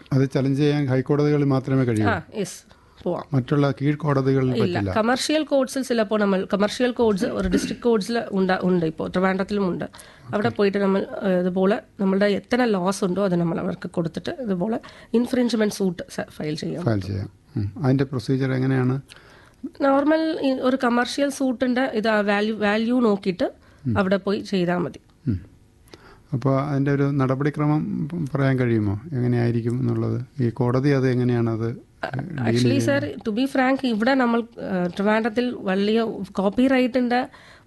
അത് ചലഞ്ച് ചെയ്യാൻ ഹൈക്കോടതികളിൽ മാത്രമേ കഴിയൂ ആ യെസ് പോവാം മറ്റുള്ള കീഴ്ക്കോടതികളിൽ ഇല്ല പറ്റില്ല കമേഴ്ഷ്യൽ കോഡ്സിൽ ചിലപ്പോൾ നമ്മൾ കമേഴ്ഷ്യൽ കോഡ്സ് ഒരു ഡിസ്ട്രിക്ട് കോഡ്സിൽ ഉണ്ട് ഉണ്ട് ഇപ്പോൾ ട്രിവാൻഡ്രത്തിലും ഉണ്ട് അവിടെ പോയിട്ട് നമ്മൾ ഏഹ്, ഇതുപോലെ നമ്മളുടെ എത്ര ലോസ് ഉണ്ടോ അത് നമ്മൾ അവർക്ക് കൊടുത്തിട്ട് ഇതുപോലെ ഇൻഫ്രിഞ്ച്മെന്റ് സൂട്ട് ഫയൽ ചെയ്യാം ഫയൽ ചെയ്യാം ഉം. അതിന്റെ പ്രൊസീജിയർ എങ്ങനെയാണ് നോർമൽ ഈ- ഒരു കമേഴ്ഷ്യൽ സൂട്ടിന്റെ ഇത് വാല്യൂ വാല്യൂ നോക്കിയിട്ട് അവിടെ പോയി ചെയ്താൽ മതി അപ്പോൾ അതിൻ്റെ ഒരു നടപടിക്രമം പ- പറയാൻ കഴിയുമോ എങ്ങനെയായിരിക്കും എന്നുള്ളത് ഈ കോടതി അത് എങ്ങനെയാണ് അത് actually sir to be frank ഇവിടെ നമ്മൾ ഏഹ്, ട്രിവാൻഡ്രത്തിൽ വലിയ കോപ്പി റൈറ്റിന്റെ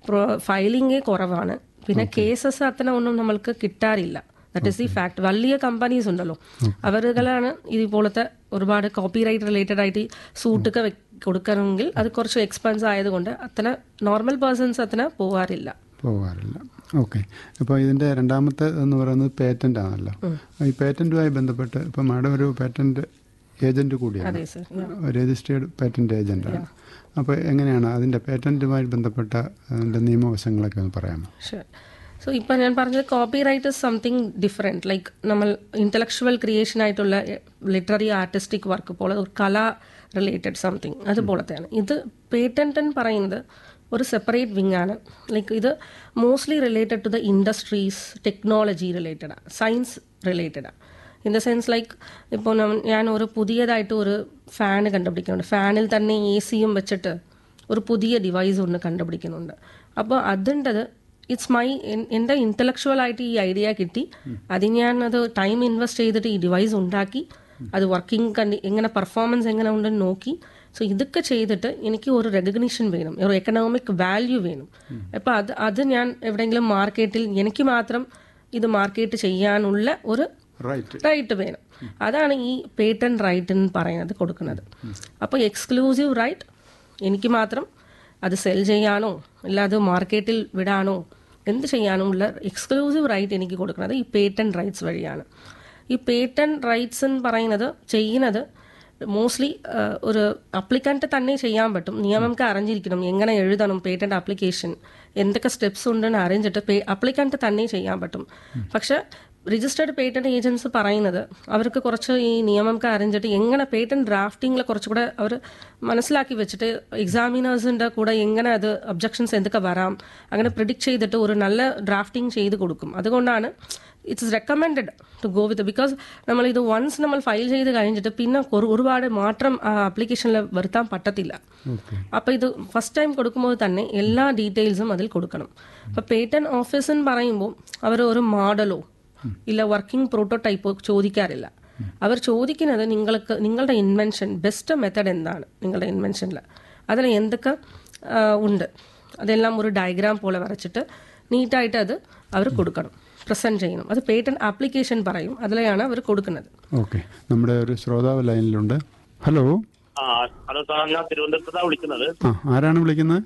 ഫയലിംഗേ കുറവാണ് പിന്നെ കേസസ് അത്ര ഒന്നും നമ്മൾക്ക് കിട്ടാറില്ല ദറ്റ് ഇസ് ദി ഫാക്ട് വലിയ കമ്പനീസ് ഉണ്ടല്ലോ അവരുകളാണ് ഇതുപോലത്തെ ഒരുപാട് കോപ്പി റൈറ്റ് റിലേറ്റഡ് ആയിട്ട് സൂട്ടൊക്കെ കൊടുക്കണമെങ്കിൽ അത് കുറച്ച് എക്സ്പെൻസ് ആയതുകൊണ്ട് അത്ര നോർമൽ പേഴ്സൺസ് അത്ര പോകാറില്ല പോകാറില്ല ഓക്കെ അപ്പോൾ ഇതിൻ്റെ രണ്ടാമത്തെ എന്ന് പറയുന്നത് പേറ്റൻ്റ് ആണല്ലോ ഈ പേറ്റൻറ്റുമായി ബന്ധപ്പെട്ട് ഇപ്പോൾ മാഡം ഒരു പേറ്റൻറ്റ് ഏജൻറ്റ് കൂടിയാണ് അതെ സർ രജിസ്റ്റേർഡ് പേറ്റൻറ്റ് ഏജൻറ്റാണ് അപ്പോൾ എങ്ങനെയാണ് അതിൻ്റെ പേറ്റൻറ്റുമായി ബന്ധപ്പെട്ട അതിൻ്റെ നിയമവശങ്ങളൊക്കെ ഒന്ന് പറയാമോ ഷുവർ സോ ഇപ്പം ഞാൻ പറഞ്ഞത് copyright is something different like നമ്മൾ ഇൻ്റലക്ച്വൽ ക്രിയേഷൻ ആയിട്ടുള്ള ലിറ്റററി ആർട്ടിസ്റ്റിക് വർക്ക് പോലെ ഒരു കല റിലേറ്റഡ് സംതിങ് അതുപോലത്തെയാണ് ഇത് പേറ്റന്റ് എന്ന് പറയുന്നത് ഒരു സെപ്പറേറ്റ് വിങ് ആണ് ലൈക്ക് ഇത് mostly related to the industries technology റിലേറ്റഡാണ് സയൻസ് റിലേറ്റഡാണ് ഇൻ ദ സെൻസ് ലൈക്ക് ഇപ്പോൾ ഞാൻ ഒരു പുതിയതായിട്ട് ഒരു ഫാന് കണ്ടുപിടിക്കുന്നുണ്ട് ഫാനിൽ തന്നെ എ സിയും വെച്ചിട്ട് ഒരു പുതിയ ഡിവൈസ് ഒന്ന് കണ്ടുപിടിക്കുന്നുണ്ട് അപ്പോൾ അതിൻ്റെത് ഇറ്റ്സ് മൈ എൻ്റെ ഇൻ്റലക്ച്വൽ ആയിട്ട് ഈ ഐഡിയ കിട്ടി അത് ഞാൻ അത് ടൈം ഇൻവെസ്റ്റ് ചെയ്തിട്ട് ഈ ഡിവൈസ് ഉണ്ടാക്കി അത് വർക്കിംഗ് കണ്ടി എങ്ങനെ പെർഫോമൻസ് എങ്ങനെ ഉണ്ടെന്ന് നോക്കി സോ ഇതൊക്കെ ചെയ്തിട്ട് എനിക്ക് ഒരു റെക്കഗ്നിഷൻ വേണം ഒരു എക്കണോമിക് വാല്യൂ വേണം അപ്പോൾ അത് അത് ഞാൻ എവിടെയെങ്കിലും മാർക്കറ്റിൽ എനിക്ക് മാത്രം ഇത് മാർക്കറ്റ് ചെയ്യാനുള്ള ഒരു റൈറ്റ് റൈറ്റ് വേണം അതാണ് ഈ പേറ്റന്റ് റൈറ്റ് എന്ന് പറയുന്നത് കൊടുക്കുന്നത് അപ്പോൾ എക്സ്ക്ലൂസീവ് റൈറ്റ് എനിക്ക് മാത്രം അത് സെൽ ചെയ്യാനോ ഇല്ല അത് മാർക്കറ്റിൽ വിടാനോ എന്ത് ചെയ്യാനോ ഉള്ള എക്സ്ക്ലൂസീവ് റൈറ്റ് എനിക്ക് കൊടുക്കുന്നത് ഈ പേറ്റന്റ് റൈറ്റ്സ് വഴിയാണ് ഈ പേറ്റന്റ് റൈറ്റ്സ് എന്ന് പറയുന്നത് ചെയ്യുന്നത് മോസ്റ്റ്ലി ഒരു അപ്ലിക്കൻറ്റ് തന്നെ ചെയ്യാൻ പറ്റും നിയമമൊക്കെ അറിഞ്ഞിരിക്കണം എങ്ങനെ എഴുതണം പേറ്റന്റ് ആപ്ലിക്കേഷൻ എന്തൊക്കെ സ്റ്റെപ്സ് ഉണ്ടെന്ന് അറിഞ്ഞിട്ട് അപ്ലിക്കൻറ്റ് തന്നെ ചെയ്യാൻ പറ്റും പക്ഷെ രജിസ്റ്റേർഡ് പേറ്റന്റ് ഏജൻസ് പറയുന്നത് അവർക്ക് കുറച്ച് ഈ നിയമമൊക്കെ അറിഞ്ഞിട്ട് എങ്ങനെ പേറ്റന്റ് ഡ്രാഫ്റ്റിംഗിൽ കുറച്ചുകൂടെ അവർ മനസ്സിലാക്കി വെച്ചിട്ട് എക്സാമിനേഴ്സിൻ്റെ കൂടെ എങ്ങനെ അത് ഒബ്ജക്ഷൻസ് എന്തൊക്കെ വരാം അങ്ങനെ പ്രിഡിക്റ്റ് ചെയ്തിട്ട് ഒരു നല്ല ഡ്രാഫ്റ്റിംഗ് ചെയ്ത് കൊടുക്കും അതുകൊണ്ടാണ് it's recommended to go with because നമ്മൾ ഇത് വൺസ് നമ്മൾ ഫയൽ ചെയ്ത് കഴിഞ്ഞിട്ട് പിന്നെ ഒരു- ഒരുപാട് മാറ്റം ആ ആപ്ലിക്കേഷനിൽ വരുത്താൻ പറ്റത്തില്ല ഓക്കെ അപ്പോൾ ഇത് ഫസ്റ്റ് ടൈം കൊടുക്കുമ്പോൾ തന്നെ എല്ലാ ഡീറ്റെയിൽസും അതിൽ കൊടുക്കണം അപ്പോൾ പേറ്റന്റ് ഓഫീസ് എന്ന് പറയുമ്പോൾ അവർ ഒരു മോഡലോ ഇല്ല വർക്കിംഗ് പ്രോട്ടോടൈപ്പോ ചോദിക്കാറില്ല അവർ ചോദിക്കുന്നത് നിങ്ങൾക്ക് നിങ്ങളുടെ ഇൻവെൻഷൻ ബെസ്റ്റ് മെത്തഡ് എന്താണ് നിങ്ങളുടെ ഇൻവെൻഷനിൽ അതിൽ എന്തൊക്കെ ആ, ഉണ്ട് അതെല്ലാം ഒരു ഡയഗ്രാം പോലെ വരച്ചിട്ട് നീറ്റായിട്ട് അത് അവർ കൊടുക്കണം പ്രസന്റ് ചെയ്യണം അത് പേറ്റന്റ് ആപ്ലിക്കേഷൻ പറയും അതിലെയാണ് അവർ കൊടുക്കുന്നത് ഓക്കെ നമ്മുടെ ഒരു ശ്രോതാവ് ലൈനിലുണ്ട് ഹലോ ആ ഹലോ സാർ ഞാൻ തിരുവനന്തപുരത്താണ് വിളിക്കുന്നത് ആ ആരാണ് വിളിക്കുന്നത്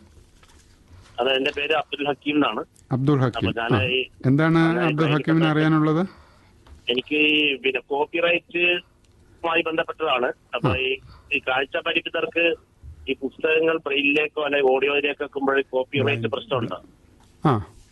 അത് എന്റെ പേര് അബ്ദുൽ ഹക്കീം എന്നാണ് അബ്ദുൾ ഹക്കീം അപ്പൊ ഞാൻ ആ ഈ എന്താണ് ഞാൻ അബ്ദുൾ ഈ ഹക്കീമിന് അറിയാനുള്ളത് എനിക്ക് ഈ പിന്നെ കോപ്പിറൈറ്റുമായി ബന്ധപ്പെട്ടതാണ് അപ്പൊ ഈ ഈ കാഴ്ച പരിമിതർക്ക് ഈ പുസ്തകങ്ങൾ ബ്രെയിലിലേക്കോ അല്ലെങ്കിൽ ഓഡിയോയിലേക്കോ വെക്കുമ്പോൾ കോപ്പിറൈറ്റ് പ്രശ്നമുണ്ട് ആ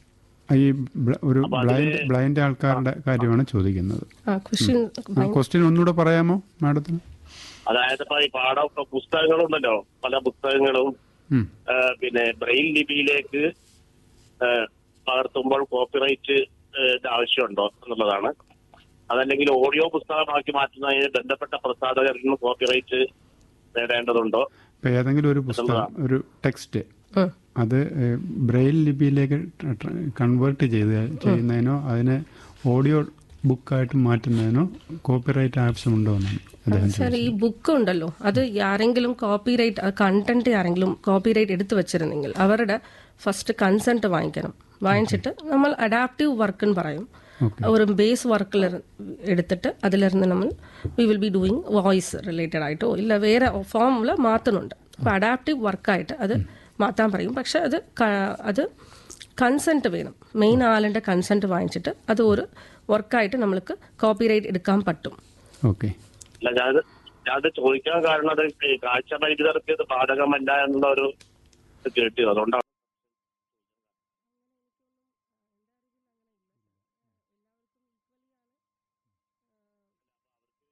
ഈ ബ്ല- ഒരു ബ്ലൈൻഡ് ബ്ലൈൻഡ് ആൾക്കാരുടെ കാര്യമാണ് ചോദിക്കുന്നത് ആ ക്വസ്റ്റ്യൻ ആ ക്വസ്റ്റ്യൻ ഒന്നുകൂടെ പറയാമോ മാഡത്തിന് അതായത് ഇപ്പൊ ഈ പാഠ പുസ്തകങ്ങളുണ്ടല്ലോ പല പുസ്തകങ്ങളും ഉം. ആ, പിന്നെ ബ്രെയിൽ ലിപിയിലേക്ക് ആ, പകർത്തുമ്പോൾ കോപ്പിറൈറ്റ് ആവശ്യമുണ്ടോ എന്നുള്ളതാണ് അതല്ലെങ്കിൽ ഓഡിയോ പുസ്തകമാക്കി മാറ്റുന്നതിന് ബന്ധപ്പെട്ട പ്രസാധകരിൽ നിന്ന് കോപ്പിറൈറ്റ് നേടേണ്ടതുണ്ടോ ഇപ്പം ഏതെങ്കിലും ഒരു പുസ്തകം ഒരു ടെക്സ്റ്റ് ഉം. അത് ഏഹ്, ബ്രെയിൽ ലിപിയിലേക്ക് കൺവേർട്ട് ചെയ്ത് ചെയ്യുന്നതിനോ അതിനെ ഓഡിയോ ബുക്കായിട്ട് മാറ്റുന്നതിനോ കോപ്പിറൈറ്റ് ആവശ്യമുണ്ടോ എന്നാണ് അദ്ദേഹം സാർ ഈ ബുക്ക് ഉണ്ടല്ലോ അത് ആരെങ്കിലും കോപ്പിറൈറ്റ് കണ്ടന്റ് ആരെങ്കിലും കോപ്പിറൈറ്റ് എടുത്തു വെച്ചിരുന്നെങ്കിൽ അവരുടെ ഫസ്റ്റ് കൺസെന്റ് വാങ്ങിക്കണം വാങ്ങിച്ചിട്ട് നമ്മൾ അഡാപ്റ്റീവ് വർക്ക് എന്ന് പറയും ഒരു ബേസ് വർക്കിൽ എടുത്തിട്ട് അതിലിരുന്ന് നമ്മൾ we will be doing voice related ആയിട്ടോ ഇല്ല വേറെ ഫോമിൽ മാറ്റുന്നുണ്ട് അപ്പോൾ അഡാപ്റ്റീവ് വർക്കായിട്ട് അത് മാറ്റാൻ പറയും പക്ഷെ അത് ക- അത് കൺസെന്റ് വേണം മെയിൻ ആളിൻ്റെ കൺസെന്റ് വാങ്ങിച്ചിട്ട് അത് ഒരു വർക്കായിട്ട് നമ്മൾക്ക് കോപ്പിറൈറ്റ് എടുക്കാൻ പറ്റും ഓക്കെ അല്ല ഞാനത് ഞാനത് ചോദിക്കാൻ കാരണം അത് ഈ കാഴ്ച പരിമിതർക്ക് ഇത് ബാധകമല്ല എന്നുള്ള ഒരു ഇത് കേട്ടു അതുകൊണ്ടാണ്